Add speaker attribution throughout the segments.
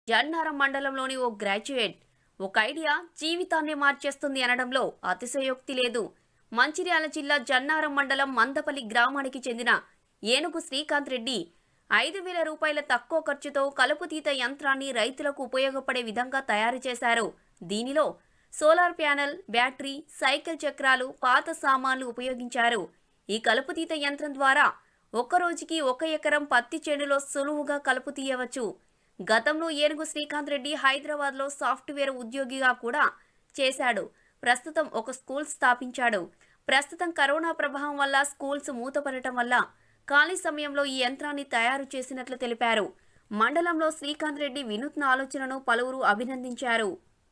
Speaker 1: జన్నారం మండలంలోని ఓ గ్రాడ్యుయేట్ ఒక ఐడియా జీవితాన్ని మార్చేస్తుంది అనడంలో అతిశయోక్తి లేదు మంచిర్యాల జిల్లా జన్నారం మండలం మందపల్లి గ్రామానికి చెందిన ఏనుగు శ్రీకాంత్ రెడ్డి ఐదు వేల రూపాయల తక్కువ ఖర్చుతో కలుపుతీత యంత్రాన్ని రైతులకు ఉపయోగపడే విధంగా తయారు చేశారు దీనిలో సోలార్ ప్యానెల్ బ్యాటరీ సైకిల్ చక్రాలు పాత సామాన్లు ఉపయోగించారు ఈ కలుపుతీత యంత్రం ద్వారా ఒక్క రోజుకి ఒక ఎకరం పత్తి చేనులో సులువుగా కలుపు తీయవచ్చు గతంలో ఏనుగు శ్రీకాంత్ రెడ్డి హైదరాబాద్లో సాఫ్ట్వేర్ ఉద్యోగిగా కూడా చేశాడు ప్రస్తుతం ఒక స్కూల్ స్థాపించాడు ప్రస్తుతం కరోనా ప్రభావం వల్ల స్కూల్స్ మూతపడటం వల్ల ఖాళీ సమయంలో ఈ యంత్రాన్ని తయారు చేసినట్లు తెలిపారు మండలంలో శ్రీకాంత్ రెడ్డి వినూత్న ఆలోచనను పలువురు అభినందించారు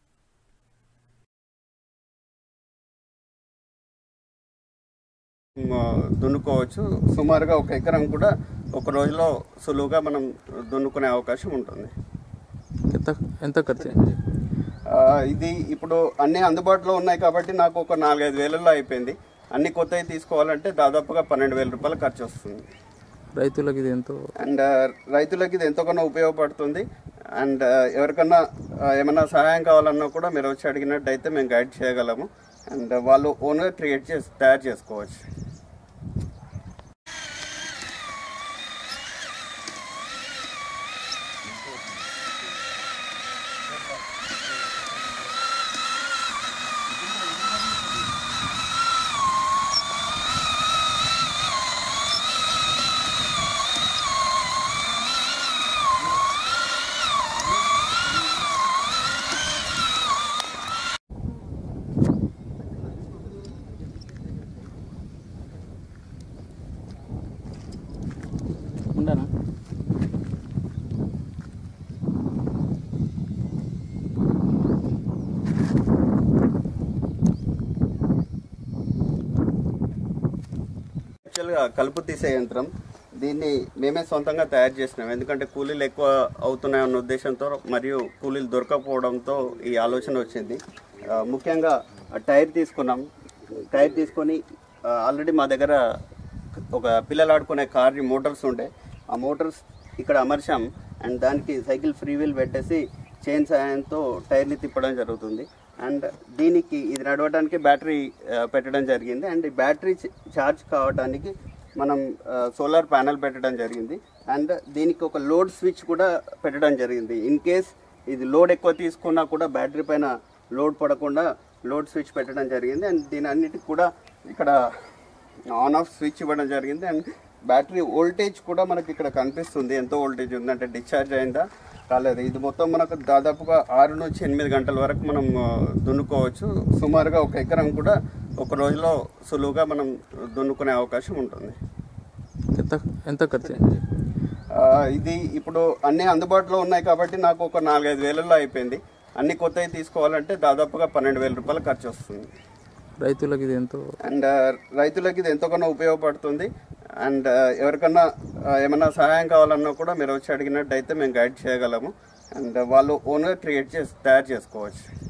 Speaker 2: మ- దున్నుకోవచ్చు సుమారుగా ఒక ఎకరం కూడా ఒక రోజులో సులువుగా మనం దున్నుకునే అవకాశం ఉంటుంది
Speaker 3: ఎంత ఎంత ఖర్చు అయింది
Speaker 2: ఆ, ఇది ఇప్పుడు అన్నీ అందుబాటులో ఉన్నాయి కాబట్టి నాకు ఒక నాలుగైదు వేలలో అయిపోయింది అన్ని కొత్తవి తీసుకోవాలంటే దాదాపుగా పన్నెండు వేల రూపాయలు ఖర్చు వస్తుంది
Speaker 3: రైతులకు ఇది ఎంతో
Speaker 2: అండ్ రైతులకి ఇది ఎంతగానో ఉపయోగపడుతుంది అండ్ ఎవరికన్నా ఆ, ఏమన్నా సహాయం కావాలన్నా కూడా మీరు వచ్చి అడిగినట్టయితే మేము గైడ్ చేయగలము అండ్ వాళ్ళు ఓన్గా క్రియేట్ చేసి తయారు చేసుకోవచ్చు
Speaker 3: ఉండనా
Speaker 2: యాక్చువల్గా కలుపు తీసే యంత్రం దీన్ని మేమే సొంతంగా తయారు చేసినాం ఎందుకంటే కూలీలు ఎక్కువ అవుతున్నాయన్న ఉద్దేశంతో మరియు కూలీలు దొరకకపోవడంతో ఈ ఆలోచన వచ్చింది ఆ, ముఖ్యంగా ఆ టైర్ తీసుకున్నాం టైర్ తీసుకొని ఆల్రెడీ మా దగ్గర ఒక పిల్లలు ఆడుకునే కార్ మోటార్స్ ఉండే ఆ మోటార్స్ ఇక్కడ అమర్చాం అండ్ దానికి సైకిల్ ఫ్రీ వీల్ పెట్టేసి చైన్ సహాయంతో టైర్ని తిప్పడం జరుగుతుంది అండ్ దీనికి ఇది నడవడానికి బ్యాటరీ ఆ, పెట్టడం జరిగింది అండ్ ఈ బ్యాటరీ చ- ఛార్జ్ కావడానికి మనం సోలార్ ప్యానెల్ పెట్టడం జరిగింది అండ్ దీనికి ఒక లోడ్ స్విచ్ కూడా పెట్టడం జరిగింది ఇన్ కేస్ ఇది లోడ్ ఎక్కువ తీసుకున్నా కూడా బ్యాటరీ పైన లోడ్ పడకుండా లోడ్ స్విచ్ పెట్టడం జరిగింది అండ్ దీని అన్నిటికి కూడా ఇక్కడ ఆన్ ఆఫ్ స్విచ్ ఇవ్వడం జరిగింది అండ్ బ్యాటరీ వోల్టేజ్ కూడా మనకి ఇక్కడ కనిపిస్తుంది ఎంత వోల్టేజ్ ఉంది అంటే డిశ్చార్జ్ అయిందా కాలేదు ఇది మొత్తం మనకు దాదాపుగా ఆరు నుంచి ఎనిమిది గంటల వరకు మనం ఆ, దున్నుకోవచ్చు సుమారుగా ఒక ఎకరం కూడా ఒక రోజులో సులువుగా మనం దున్నుకునే అవకాశం ఉంటుంది
Speaker 3: ఎంత ఎంత ఖర్చు అయింది
Speaker 2: ఆ, ఇది ఇప్పుడు అన్నీ అందుబాటులో ఉన్నాయి కాబట్టి నాకు ఒక నాలుగైదు వేలలో అయిపోయింది అన్ని కొత్తవి తీసుకోవాలంటే దాదాపుగా పన్నెండు వేల రూపాయలు ఖర్చు వస్తుంది
Speaker 3: రైతులకు ఇది ఎంతో
Speaker 2: అండ్ రైతులకి ఇది ఎంతగానో ఉపయోగపడుతుంది అండ్ ఎవరికన్నా ఆ, ఏమన్నా సహాయం కావాలన్నా కూడా మీరు వచ్చి అడిగినట్టయితే మేము గైడ్ చేయగలము అండ్ వాళ్ళు ఓన్గా క్రియేట్ చేసి తయారు చేసుకోవచ్చు